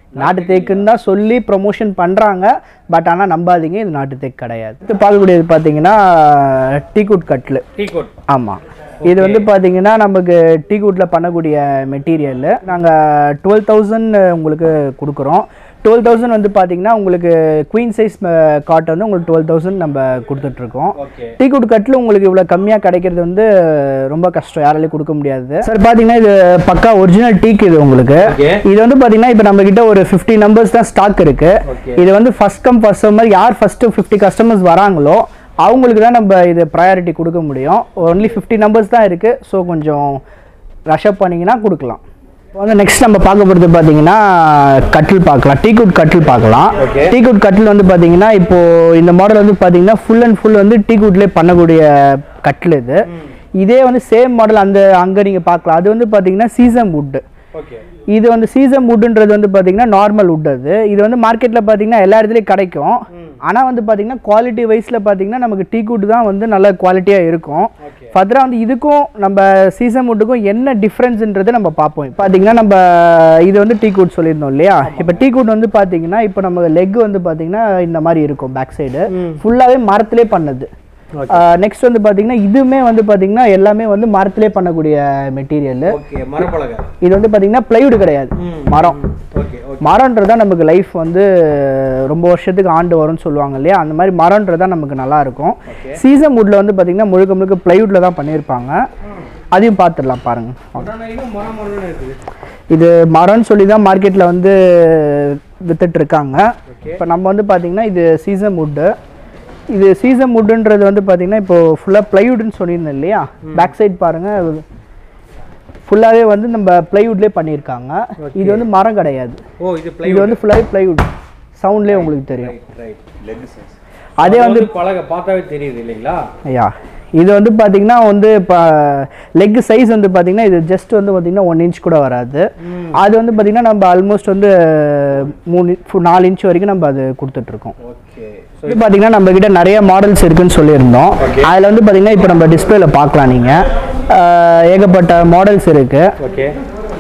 நாட்டு தேக்குன்னு தான் சொல்லி ப்ரொமோஷன் பண்ணுறாங்க பட் ஆனால் நம்பாதீங்க இது நாட்டு தேக்கு கிடையாது இது பார்க்கக்கூடியது பார்த்தீங்கன்னா டீக்குட் கட்லு டீ கோட் ஆமாம் இது வந்து பார்த்தீங்கன்னா நமக்கு டீக்குட்டில் பண்ணக்கூடிய மெட்டீரியல் நாங்கள் டுவெல் தௌசண்ட் உங்களுக்கு கொடுக்குறோம் டுவெல் தௌசண்ட் வந்து பார்த்தீங்கன்னா உங்களுக்கு குவீன் சைஸ் காட் வந்து உங்களுக்கு டுவெல் தௌசண்ட் நம்ம கொடுத்துட்ருக்கோம் ஓகே டீக்குட் கட்டில் உங்களுக்கு இவ்வளோ கம்மியாக கிடைக்கிறது வந்து ரொம்ப கஷ்டம் யாராலையும் கொடுக்க முடியாது சார் பார்த்தீங்கன்னா இது பக்கா ஒரிஜினல் டீக் இது உங்களுக்கு ஓகே இது வந்து பார்த்தீங்கன்னா இப்போ நம்ம கிட்ட ஒரு ஃபிஃப்டி நம்பர்ஸ் தான் ஸ்டாக் இருக்கு Okay. இது வந்து ஃபர்ஸ்ட் கம் ஃபர்ஸ்ட் சம்மர் யார் ஃபர்ஸ்ட் ஃபிஃப்டி கஸ்டமர்ஸ் வராங்களோ அவங்களுக்கு தான் நம்ம இது ப்ரையாரிட்டி கொடுக்க முடியும் ஒன்லி ஃபிஃப்டி நம்பர்ஸ் தான் இருக்கு ஸோ கொஞ்சம் ரஷ்அப் பண்ணிங்கன்னா கொடுக்கலாம் இப்போ வந்து நெக்ஸ்ட் நம்ம பார்க்க போகிறது பார்த்தீங்கன்னா கட்டில் பார்க்கலாம் டீக்குட் கட்டில் பார்க்கலாம் Okay. டீக்குட் கட்டில் வந்து பார்த்தீங்கன்னா இப்போ இந்த மாடல் வந்து பார்த்தீங்கன்னா ஃபுல் அண்ட் ஃபுல் வந்து டீக்குட்லேயே பண்ணக்கூடிய கட்டில் இது இதே வந்து சேம் மாடல் அந்த அங்கே நீங்கள் பார்க்கலாம் அது வந்து பார்த்தீங்கன்னா சீசம் வுட்டு ஓகே இது வந்து சீசம் வுட்ன்றது வந்து பார்த்தீங்கன்னா நார்மல் வுட் அது இது வந்து மார்க்கெட்டில் பார்த்தீங்கன்னா எல்லா இடத்துலையும் கிடைக்கும் ஆனால் வந்து பார்த்தீங்கன்னா குவாலிட்டி வைஸில் பார்த்தீங்கன்னா நமக்கு டீ குட் தான் வந்து நல்ல குவாலிட்டியாக இருக்கும் ஓகே ஃபர்தராக வந்து இதுக்கும் நம்ம சீசம் வுட்டுக்கும் என்ன டிஃப்ரென்ஸ்ன்றதை நம்ம பார்ப்போம் பார்த்தீங்கன்னா நம்ம இது வந்து டீ குட் சொல்லியிருந்தோம் இல்லையா இப்போ டீ குட் வந்து பார்த்தீங்கன்னா இப்போ நம்ம லெக் வந்து பார்த்தீங்கன்னா இந்த மாதிரி இருக்கும் பேக் சைடு ஃபுல்லாகவே மரத்திலே பண்ணது நெக்ஸ்ட் வந்து பார்த்தீங்கன்னா இதுவுமே வந்து பார்த்தீங்கன்னா எல்லாமே வந்து மரத்திலே பண்ணக்கூடிய மெட்டீரியல் ஓகே மரப்பலகை இது வந்து பார்த்தீங்கன்னா பிளைவுட் கிடையாது மரம் ஓகே ஓகே மரம்ன்றது தான் நமக்கு லைஃப் வந்து ரொம்ப வருஷத்துக்கு ஆண்டு வரும்னு சொல்லுவாங்க இல்லையா அந்த மாதிரி மரம்ன்றது தான் நமக்கு நல்லா இருக்கும் சீசன் வுட்ல வந்து பார்த்தீங்கன்னா முழுக்க முழுக்க பிளைவுட்ல தான் பண்ணியிருப்பாங்க அதையும் பார்த்துடலாம் பாருங்க மரம் மரம் இருக்குது இது மரம்னு சொல்லி தான் மார்க்கெட்டில் வந்து வித்துட்டு இருக்காங்க இப்போ நம்ம வந்து பார்த்தீங்கன்னா இது சீசன் வுட்டு இது சீசன் வுட்டுன்றது வந்து பார்த்தீங்கன்னா இப்போ ஃபுல்லாக ப்ளைவுட்னு சொல்லியிருந்தேன் இல்லையா பேக் சைடு பாருங்கள் ஃபுல்லாகவே வந்து நம்ம ப்ளைவுட்லேயே பண்ணியிருக்காங்க இது வந்து மரம் கிடையாது ஓ இது இது வந்து ஃபுல்லாகவே ப்ளைவுட் சவுண்ட்லேயே உங்களுக்கு தெரியும் ரைட் லெக் சைஸ் அதே வந்து பலகை பார்த்தாவே தெரியுது இல்லைங்களா ஐயா இது வந்து பார்த்தீங்கன்னா வந்து இப்போ லெக் சைஸ் வந்து பார்த்தீங்கன்னா இது ஜஸ்ட் வந்து பார்த்தீங்கன்னா ஒன் இன்ச் கூட வராது அது வந்து பார்த்தீங்கன்னா நம்ம ஆல்மோஸ்ட் வந்து மூணு ஃபு- நாலு இன்ச் வரைக்கும் நம்ம அது கொடுத்துட்ருக்கோம் ஓகே இது பார்த்தீங்கன்னா நம்ம கிட்ட நிறைய மாடல்ஸ் இருக்குன்னு சொல்லியிருந்தோம் அதில் வந்து பார்த்தீங்கன்னா இப்போ நம்ம டிஸ்பிளேல பார்க்கலாம் நீங்கள் ஏகப்பட்ட மாடல்ஸ் இருக்குது ஓகே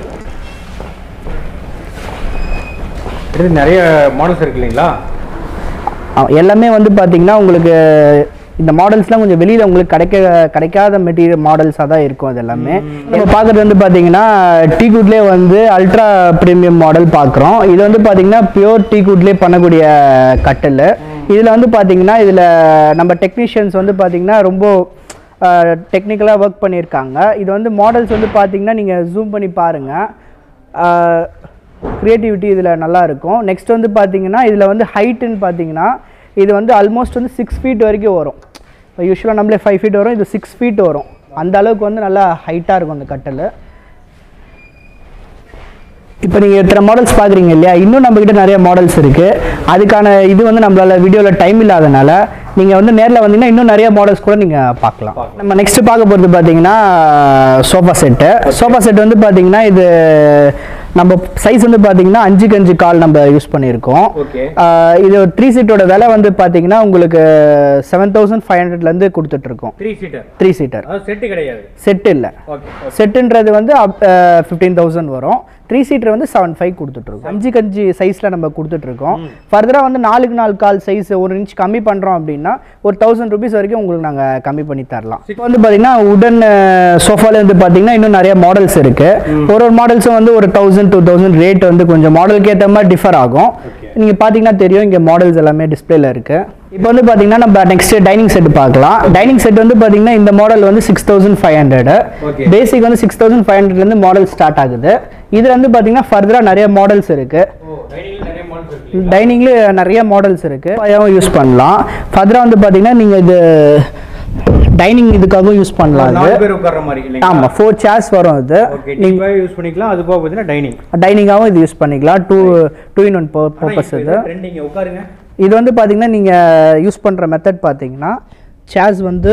இது நிறைய மாடல்ஸ் இருக்கு இல்லைங்களா எல்லாமே வந்து பார்த்தீங்கன்னா உங்களுக்கு இந்த மாடல்ஸ்லாம் கொஞ்சம் வெளியில் உங்களுக்கு கிடைக்க கிடைக்காத மெட்டீரியல் மாடல்ஸாக தான் இருக்கும் அது எல்லாமே நம்ம பார்க்குறது வந்து பார்த்தீங்கன்னா டீ குட்லேயே வந்து அல்ட்ரா ப்ரீமியம் மாடல் பார்க்குறோம் இது வந்து பார்த்தீங்கன்னா பியூர் டீ குட்லேயே பண்ணக்கூடிய கட்டில் இதில் வந்து பார்த்தீங்கன்னா இதில் நம்ம டெக்னீஷியன்ஸ் வந்து பார்த்தீங்கன்னா ரொம்ப டெக்னிக்கலாக ஒர்க் பண்ணியிருக்காங்க இது வந்து மாடல்ஸ் வந்து பார்த்தீங்கன்னா நீங்கள் ஜூம் பண்ணி பாருங்கள் க்ரியேட்டிவிட்டி இதில் நல்லா இருக்கும் நெக்ஸ்ட் வந்து பார்த்தீங்கன்னா இதில் வந்து ஹைட்டுன்னு பார்த்தீங்கன்னா இது வந்து ஆல்மோஸ்ட் வந்து சிக்ஸ் ஃபீட் வரைக்கும் வரும் இப்போ யூஸ்வலாக நம்மளே ஃபைவ் ஃபீட் வரும் இது சிக்ஸ் ஃபீட் வரும் அந்த அளவுக்கு வந்து நல்லா ஹைட்டாக இருக்கும் அந்த கட்டில் இப்போ நீங்கள் இத்தனை மாடல்ஸ் பார்க்குறீங்க இல்லையா இன்னும் நம்மக்கிட்ட நிறைய மாடல்ஸ் இருக்குது அதுக்கான இது வந்து நம்மளால் வீடியோவில் டைம் இல்லாதனால நீங்கள் வந்து நேரில் வந்தீங்கன்னா இன்னும் நிறைய மாடல்ஸ் கூட நீங்கள் பார்க்கலாம் நம்ம நெக்ஸ்ட் பார்க்க போகிறது பார்த்தீங்கன்னா சோஃபா செட்டு சோஃபா செட் வந்து பார்த்தீங்கன்னா இது நம்ம சைஸ் வந்து பார்த்தீங்கன்னா அஞ்சுக்கு அஞ்சு கால் நம்ம யூஸ் பண்ணியிருக்கோம் ஓகே ஆஹ் இது த்ரீ சீட்டோட விலை வந்து பார்த்தீங்கன்னா உங்களுக்கு செவன் தௌசண்ட் ஃபைவ் ஹண்ட்ரட்லேருந்து கொடுத்துட்ருக்கோம் த்ரீ சீட்டர் த்ரீ சீட்டர் அதாவது செட்டு கிடையாது செட் இல்லை ஓகே செட்டுன்றது வந்து ஃபிஃப்டீன் தௌசண்ட் வரும் த்ரீ சீட்டர் வந்து செவன் ஃபைவ் கொடுத்துட்ருக்கோம் அஞ்சு கஞ்சி சைஸில் நம்ம கொடுத்துட்ருக்கோம் ஃபர்தராக வந்து நாலுக்கு நாலு கால் சைஸ் ஒரு இன்ச் கம்மி பண்ணுறோம் அப்படின்னா ஒரு தௌசண்ட் ருபீஸ் வரைக்கும் உங்களுக்கு நாங்கள் கம்மி பண்ணி தரலாம் இப்போ வந்து பார்த்தீங்கன்னா உடன் சோஃபால வந்து பார்த்தீங்கன்னா இன்னும் நிறைய மாடல்ஸ் இருக்குது ஒரு ஒரு மாடல்ஸும் வந்து ஒரு தௌசண்ட் டூ தௌசண்ட் ரேட் வந்து கொஞ்சம் மாடலுக்கு ஏற்ற மாதிரி டிஃபர் ஆகும் நீங்கள் பார்த்தீங்கன்னா தெரியும் இங்கே மாடல்ஸ் எல்லாமே டிஸ்பிளேல இருக்குது இப்போ வந்து பார்த்தீங்கன்னா நம்ம நெக்ஸ்ட் டைனிங் செட் பார்க்கலாம் டைனிங் செட் வந்து பார்த்தீங்கன்னா இந்த மாடல் வந்து six thousand five hundred Okay. Basic வந்து சிக்ஸ் தௌசண்ட் ஃபைவ் ஹண்ட்ரட்லேருந்து மாடல் ஸ்டார்ட் ஆகுது இதில் வந்து பார்த்தீங்கன்னா ஃபர்தராக நிறைய மாடல்ஸ் இருக்குது ஓ டைனிங்ல நிறைய மாடல்ஸ் இருக்கு டைனிங்ல நிறைய மாடல்ஸ் இருக்குது யூஸ் பண்ணலாம் ஃபர்தராக வந்து பார்த்தீங்கன்னா நீங்கள் இது டைனிங் இதுக்காகவும் யூஸ் பண்ணலாம் நாலு இது பேர் உட்கார்ற மாதிரி இல்லைங்களா ஆமாம் ஃபோர் சேர்ஸ் வரும் இது ஓகே நீங்க யூஸ் பண்ணிக்கலாம் அது போக பார்த்தீங்கன்னா டைனிங் டைனிங்காகவும் இது யூஸ் பண்ணிக்கலாம் two two in one purpose இது ட்ரெண்டிங் உட்காருங்க இது வந்து பார்த்தீங்கன்னா நீங்கள் யூஸ் பண்ணுற மெத்தட் பார்த்தீங்கன்னா சேர்ஸ் வந்து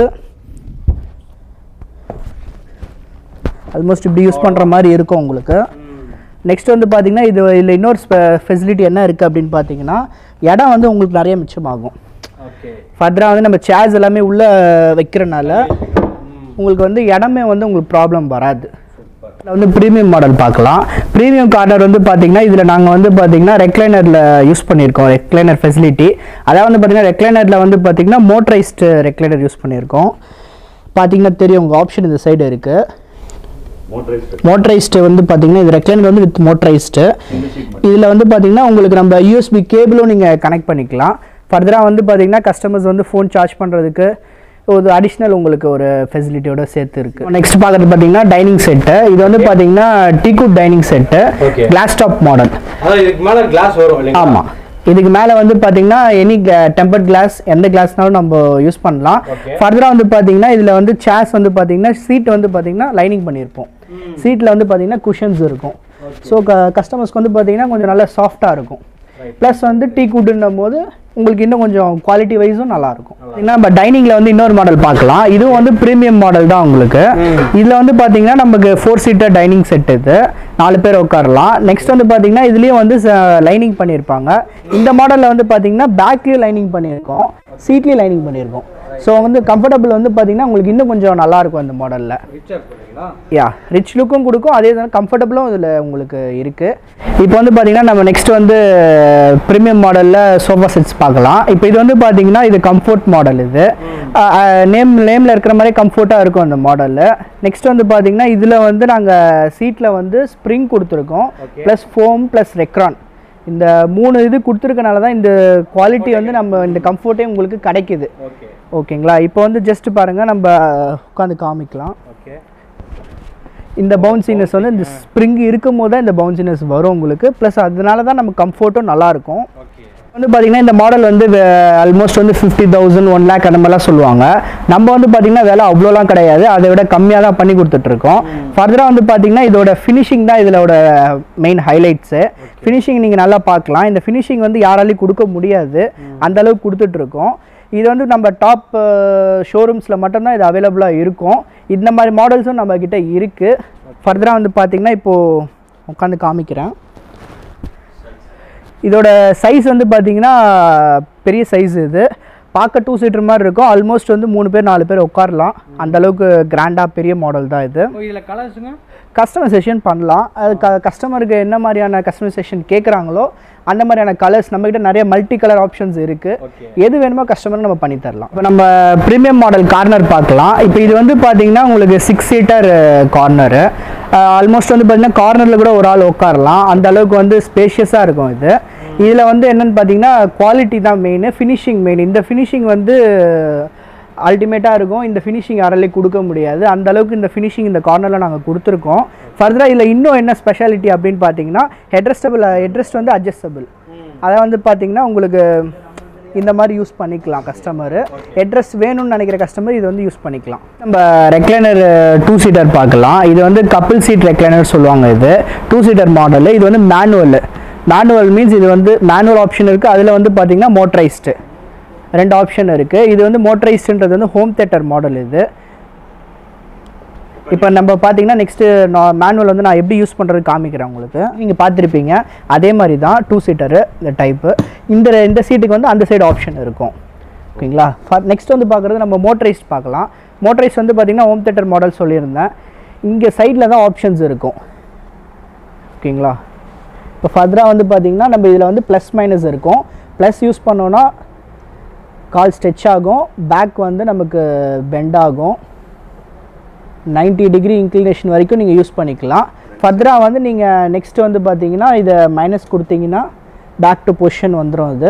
ஆல்மோஸ்ட் இப்படி யூஸ் பண்ணுற மாதிரி இருக்கும் உங்களுக்கு நெக்ஸ்ட் வந்து பார்த்தீங்கன்னா இது இதில் இன்னொரு ஃபெசிலிட்டி என்ன இருக்குது அப்படின்னு பார்த்தீங்கன்னா இடம் வந்து உங்களுக்கு நிறைய மிச்சமாகும் ஓகே ஃபர்தராக வந்து நம்ம சேர்ஸ் எல்லாமே உள்ளே வைக்கிறனால உங்களுக்கு வந்து இடமே வந்து உங்களுக்கு ப்ராப்ளம் வராது சூப்பர் இதுல வந்து ப்ரீமியம் மாடல் பார்க்கலாம் ப்ரீமியம் கார்னர் வந்து பார்த்தீங்கன்னா இதில் நாங்கள் வந்து பார்த்தீங்கன்னா ரெக்லைனரில் யூஸ் பண்ணியிருக்கோம் ரெக்லைனர் ஃபெசிலிட்டி அதாவது வந்து பார்த்தீங்கன்னா ரெக்லைனரில் வந்து பார்த்தீங்கன்னா மோட்டரைஸ்டு ரெக்லைனர் யூஸ் பண்ணியிருக்கோம் பார்த்தீங்கன்னா தெரியும் உங்கள் ஆப்ஷன் இந்த சைடு இருக்குது மோட்டரைஸ்டு வந்து பார்த்தீங்கன்னா இது ரெக்லைனர் வந்து வித் மோட்டரைஸ்டு இதில் வந்து பார்த்தீங்கன்னா உங்களுக்கு நம்ம யூஎஸ்பி கேபிளும் நீங்கள் கனெக்ட் பண்ணிக்கலாம் ஃபர்தராக வந்து பார்த்தீங்கன்னா கஸ்டமர்ஸ் வந்து ஃபோன் சார்ஜ் பண்ணுறதுக்கு ஒரு அடிஷ்னல் உங்களுக்கு ஒரு ஃபெசிலிட்டியோட சேர்த்து இருக்கு நெக்ஸ்ட் பார்க்குறது பார்த்தீங்கன்னா டைனிங் செட்டு இது வந்து பார்த்தீங்கன்னா டீகுட் dining set Okay. Glass top model அதான் இதுக்கு மேலே கிளாஸ் வரும் இல்லைங்களா ஆமாம் இதுக்கு மேலே வந்து பார்த்தீங்கன்னா எனி டெம்பர்ட் கிளாஸ் எந்த கிளாஸ்னாலும் நம்ம யூஸ் பண்ணலாம் Okay. ஃபர்தராக வந்து பார்த்தீங்கன்னா இதில் வந்து சேர்ஸ் வந்து பார்த்தீங்கன்னா சீட் வந்து பார்த்தீங்கன்னா லைனிங் பண்ணியிருப்போம் சீட்டில் வந்து பார்த்தீங்கன்னா குஷன்ஸ் இருக்கும் ஸோ கஸ்டமர்ஸ்க்கு வந்து பார்த்தீங்கன்னா கொஞ்சம் நல்லா சாஃப்டாக இருக்கும் ப்ளஸ் வந்து டீ குட்டுன்னும் போது உங்களுக்கு இன்னும் கொஞ்சம் குவாலிட்டி வைஸும் நல்லா இருக்கும் ஏன்னா நம்ம டைனிங்கில் வந்து இன்னொரு மாடல் பார்க்கலாம் இதுவும் வந்து ப்ரீமியம் மாடல் தான் உங்களுக்கு இதில் வந்து பார்த்தீங்கன்னா நமக்கு ஃபோர் சீட்டர் டைனிங் செட் இது நாலு பேர் உட்காரலாம் நெக்ஸ்ட் வந்து பார்த்தீங்கன்னா இதுலேயும் வந்து லைனிங் பண்ணியிருப்பாங்க இந்த மாடலில் வந்து பார்த்தீங்கன்னா பேக்லேயும் லைனிங் பண்ணியிருக்கோம் சீட்லேயும் லைனிங் பண்ணியிருக்கோம் ஸோ வந்து கம்ஃபர்டபுள் வந்து பார்த்தீங்கன்னா உங்களுக்கு இன்னும் கொஞ்சம் நல்லா இருக்கும் இந்த மாடலில் யா ரிச் லுக்கும் கொடுக்கும் அதே தான் கம்ஃபர்டபுளும் இதில் உங்களுக்கு இருக்குது இப்போ வந்து பார்த்தீங்கன்னா நம்ம நெக்ஸ்ட் வந்து ப்ரீமியம் மாடலில் சோஃபா செட்ஸ் பார்க்கலாம் இப்போ இது வந்து பார்த்தீங்கன்னா இது கம்ஃபோர்ட் மாடல் இது நேம் நேமில் இருக்கிற மாதிரி கம்ஃபோர்ட்டாக இருக்கும் அந்த மாடலில் நெக்ஸ்ட் வந்து பார்த்தீங்கன்னா இதில் வந்து நாங்கள் சீட்டில் வந்து ஸ்ப்ரிங் கொடுத்துருக்கோம் ப்ளஸ் ஃபோம் ப்ளஸ் ரெக்ரான் இந்த மூணு இது கொடுத்துருக்கனால தான் இந்த குவாலிட்டி வந்து நம்ம இந்த கம்ஃபோர்ட்டே உங்களுக்கு கிடைக்குது ஓகே ஓகேங்களா இப்போ வந்து ஜஸ்ட் பாருங்கள் நம்ம உட்காந்து காமிக்கலாம் ஓகே இந்த பவுன்சினஸ் வந்து இந்த ஸ்ப்ரிங் இருக்கும் போது தான் இந்த பவுன்சினஸ் வரும் உங்களுக்கு ப்ளஸ் அதனால தான் நம்ம கம்ஃபர்ட்டும் நல்லாயிருக்கும் ஓகே வந்து பார்த்தீங்கன்னா இந்த மாடல் வந்து ஆல்மோஸ்ட் வந்து ஃபிஃப்டி தௌசண்ட் ஒன் லேக் அந்த மாதிரிலாம் சொல்லுவாங்க நம்ம வந்து பார்த்தீங்கன்னா விலை அவ்வளோலாம் கிடையாது அதை விட கம்மியாக தான் பண்ணி கொடுத்துட்ருக்கோம் ஃபர்தராக வந்து பார்த்தீங்கன்னா இதோட ஃபினிஷிங் தான் இதோட மெயின் ஹைலைட்ஸு ஃபினிஷிங் நீங்கள் நல்லா பார்க்கலாம் இந்த ஃபினிஷிங் வந்து யாராலையும் கொடுக்க முடியாது அந்த அளவுக்கு கொடுத்துட்ருக்கோம் இது வந்து நம்ம டாப் ஷோரூம்ஸில் மட்டும்தான் இது அவைலபிளாக இருக்கும் இந்த மாதிரி மாடல்ஸும் நம்ம கிட்ட இருக்குது ஃபர்தராக வந்து பார்த்தீங்கன்னா இப்போது உட்காந்து காமிக்கிறேன் இதோட சைஸ் வந்து பார்த்தீங்கன்னா பெரிய சைஸ் இது பார்க்க டூ சீட்டர் மாதிரி இருக்கும் ஆல்மோஸ்ட் வந்து மூணு பேர் நாலு பேர் உட்காரலாம் அந்த அளவுக்கு கிராண்டாக பெரிய மாடல் தான் இது இதில் கலர்ஸுங்க கஸ்டமைசேஷன் பண்ணலாம் அது க கஸ்டமருக்கு என்ன மாதிரியான கஸ்டமைசேஷன் கேட்குறாங்களோ அந்த மாதிரியான கலர்ஸ் நம்மக்கிட்ட நிறைய மல்டி கலர் ஆப்ஷன்ஸ் இருக்குது ஓகே எது வேணுமோ கஸ்டமருக்கு நம்ம பண்ணி தரலாம் இப்போ நம்ம ப்ரீமியம் மாடல் கார்னர் பார்க்கலாம் இப்போ இது வந்து பார்த்தீங்கன்னா உங்களுக்கு சிக்ஸ் சீட்டர் கார்னரு ஆல்மோஸ்ட் வந்து பார்த்தீங்கன்னா கார்னரில் கூட ஒரு ஆள் உட்காரலாம் அந்த அளவுக்கு வந்து ஸ்பேஷியஸாக இருக்கும் இது இதில் வந்து என்னென்னு பார்த்தீங்கன்னா குவாலிட்டி தான் மெயின் ஃபினிஷிங் மெயின் இந்த ஃபினிஷிங் வந்து அல்டிமேட்டாக இருக்கும் இந்த ஃபினிஷிங் யாராலையும் கொடுக்க முடியாது அந்த அளவுக்கு இந்த ஃபினிஷிங் இந்த கார்னரில் நாங்கள் கொடுத்துருக்கோம் ஃபர்தராக இதில் இன்னும் என்ன ஸ்பெஷாலிட்டி அப்படின்னு பார்த்தீங்கன்னா ஹெட்ரெஸ்டபிள் ஹெட்ரெஸ்ட் வந்து அட்ஜஸ்டபிள் அதை வந்து பார்த்தீங்கன்னா உங்களுக்கு இந்த மாதிரி யூஸ் பண்ணிக்கலாம் கஸ்டமர் அட்ரஸ் வேணும்னு நினைக்கிற கஸ்டமர் இது வந்து யூஸ் பண்ணிக்கலாம் நம்ம ரெக்லைனர் டூ சீட்டர் பார்க்கலாம் இது வந்து கப்பிள் சீட் ரெக்லைனர் சொல்லுவாங்க இது டூ சீட்டர் மாடல் இது வந்து மேனுவல் மேனுவல் மீன்ஸ் இது வந்து மேனுவல் ஆப்ஷன் இருக்குது அதில் வந்து பார்த்தீங்கன்னா மோட்டரைஸ்டு ரெண்டு ஆப்ஷன் இருக்குது இது வந்து மோட்டரைஸ்டுன்றது வந்து ஹோம் தேட்டர் மாடல் இது இப்போ நம்ம பார்த்தீங்கன்னா நெக்ஸ்ட்டு நான் மேனுவல் வந்து நான் எப்படி யூஸ் பண்ணுறது காமிக்கிறேன் உங்களுக்கு நீங்கள் பார்த்துருப்பீங்க அதே மாதிரி தான் டூ சீட்டரு இந்த டைப்பு இந்த இந்த சீட்டுக்கு வந்து அந்த சைடு ஆப்ஷன் இருக்கும் ஓகேங்களா நெக்ஸ்ட் வந்து பார்க்குறது நம்ம மோட்டரைஸ்ட் பார்க்கலாம் மோட்டரைஸ்ட் வந்து பார்த்தீங்கன்னா ஹோம் தேட்டர் மாடல் சொல்லியிருந்தேன் இங்கே சைடில் தான் ஆப்ஷன்ஸ் இருக்கும் ஓகேங்களா இப்போ ஃபர்தராக வந்து பார்த்தீங்கன்னா நம்ம இதில் வந்து ப்ளஸ் மைனஸ் இருக்கும் ப்ளஸ் யூஸ் பண்ணோன்னா கால் ஸ்ட்ரெச் ஆகும் பேக் வந்து நமக்கு பெண்ட் ஆகும் 90 டிகிரி இன்க்ளினேஷன் வரைக்கும் நீங்கள் யூஸ் பண்ணிக்கலாம் ஃபர்தராக வந்து நீங்கள் நெக்ஸ்ட் வந்து பார்த்தீங்கன்னா இதை மைனஸ் கொடுத்தீங்கன்னா பேக் டு பொசிஷன் வந்துடும் இது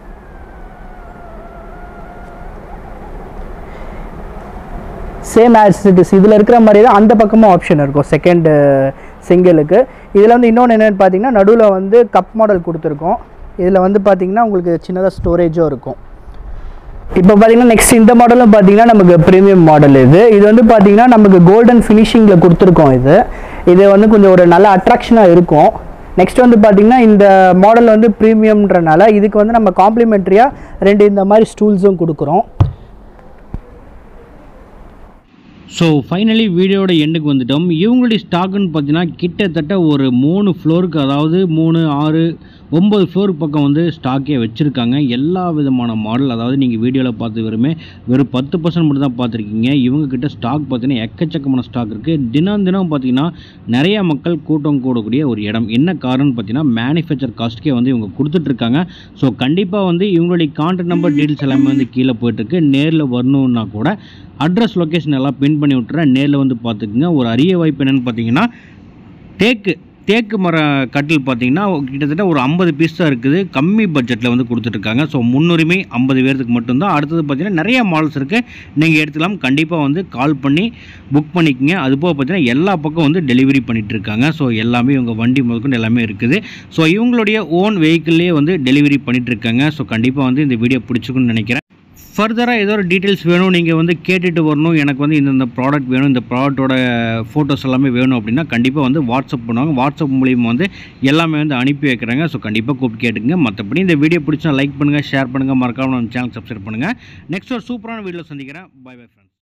சேம் ஆஸ் இட் இஸ் இதில் இருக்கிற மாதிரி தான் அந்த பக்கமும் ஆப்ஷன் இருக்கும் செகண்ட் சிங்கிளுக்கு இதில் வந்து இன்னொன்று என்னென்னு பார்த்தீங்கன்னா நடுவில் வந்து கப் மாடல் கொடுத்துருக்கோம் இதில் வந்து பார்த்தீங்கன்னா உங்களுக்கு சின்னதாக ஸ்டோரேஜும் இருக்கும் இப்போ பார்த்தீங்கன்னா நெக்ஸ்ட் இந்த மாடலும் பார்த்தீங்கன்னா நமக்கு ப்ரீமியம் மாடல் இது இது வந்து பார்த்தீங்கன்னா நமக்கு கோல்டன் ஃபினிஷிங்கில் கொடுத்துருக்கோம் இது இது வந்து கொஞ்சம் ஒரு நல்ல அட்ராக்ஷனாக இருக்கும் நெக்ஸ்ட் வந்து பார்த்தீங்கன்னா இந்த மாடல் வந்து ப்ரீமியம்ன்றனால இதுக்கு வந்து நம்ம காம்ப்ளிமெண்ட்ரியாக ரெண்டு இந்த மாதிரி ஸ்டூல்ஸும் கொடுக்குறோம் ஸோ ஃபைனலி வீடியோட எண்டுக்கு வந்துட்டோம் இவங்களுடைய ஸ்டாக்குன்னு பார்த்தீங்கன்னா கிட்டத்தட்ட ஒரு மூணு ஃப்ளோருக்கு அதாவது மூணு ஆறு ஒம்பது ஃப்ளோர் பக்கம் வந்து ஸ்டாக்கே வச்சுருக்காங்க எல்லா விதமான மாடல் அதாவது நீங்கள் வீடியோவில் பார்த்து வெறுமே வெறும் பத்து பர்சன்ட் மட்டும் தான் பார்த்துருக்கீங்க இவங்க கிட்ட ஸ்டாக் பார்த்தீங்கன்னா எக்கச்சக்கமான ஸ்டாக் இருக்குது தினம் தினம் பார்த்தீங்கன்னா நிறைய மக்கள் கூட்டம் கூடக்கூடிய ஒரு இடம் என்ன காரணம்னு பார்த்தீங்கன்னா மேனுஃபேக்சர் காஸ்ட்டுக்கே வந்து இவங்க கொடுத்துட்ருக்காங்க ஸோ கண்டிப்பாக வந்து இவங்களுடைய கான்டாக்ட் நம்பர் டீட்டெயில்ஸ் எல்லாமே வந்து கீழே போயிட்டுருக்கு நேரில் வரணுன்னா கூட அட்ரஸ் லொக்கேஷன் எல்லாம் பின் பண்ணி விட்டுறேன் நேரில் வந்து பார்த்துக்குங்க ஒரு அரிய வாய்ப்பு என்னென்னு பார்த்தீங்கன்னா தேக்கு தேக்கு மர கட்டில் பார்த்தீங்கன்னா கிட்டத்தட்ட ஒரு ஐம்பது பீஸ் தான் இருக்குது கம்மி பட்ஜெட்டில் வந்து கொடுத்துட்ருக்காங்க ஸோ முன்னுரிமை ஐம்பது பேருக்கு மட்டும்தான் அடுத்தது பார்த்தீங்கன்னா நிறைய மாடல்ஸ் இருக்குது நீங்கள் எடுத்துக்கலாம் கண்டிப்பாக வந்து கால் பண்ணி புக் பண்ணிக்கங்க அது போக பார்த்தீங்கன்னா எல்லா பக்கம் வந்து டெலிவரி பண்ணிட்டு இருக்காங்க ஸோ எல்லாமே இவங்க வண்டி முதற்கொண்டு எல்லாமே இருக்குது ஸோ இவங்களுடைய ஓன் வெஹிக்கிள்லேயே வந்து டெலிவரி பண்ணிட்டு இருக்காங்க ஸோ கண்டிப்பாக வந்து இந்த வீடியோ பிடிச்சிக்குன்னு நினைக்கிறேன் ஃபர்தராக ஏதோ ஒரு டீட்டெயில்ஸ் வேணும் நீங்கள் வந்து கேட்டுட்டு வரணும் எனக்கு வந்து இந்த இந்த ப்ராடக்ட் வேணும் இந்த ப்ராடக்ட்டோட ஃபோட்டோஸ் எல்லாமே வேணும் அப்படின்னா கண்டிப்பாக வந்து வாட்ஸ்அப் பண்ணுவாங்க வாட்ஸ்அப் மூலியமாக வந்து எல்லாமே வந்து அனுப்பி வைக்கிறாங்க ஸோ கண்டிப்பாக கூப்பிட்டு கேட்டுங்க மற்றபடி இந்த வீடியோ பிடிச்சா லைக் பண்ணுங்கள் ஷேர் பண்ணுங்கள் மறக்காம நம்ம சேனல் சப்ஸ்கிரைப் பண்ணுங்கள் நெக்ஸ்ட் ஒரு சூப்பரான வீடியோ சந்திக்கிறேன் பை பை ஃப்ரெண்ட்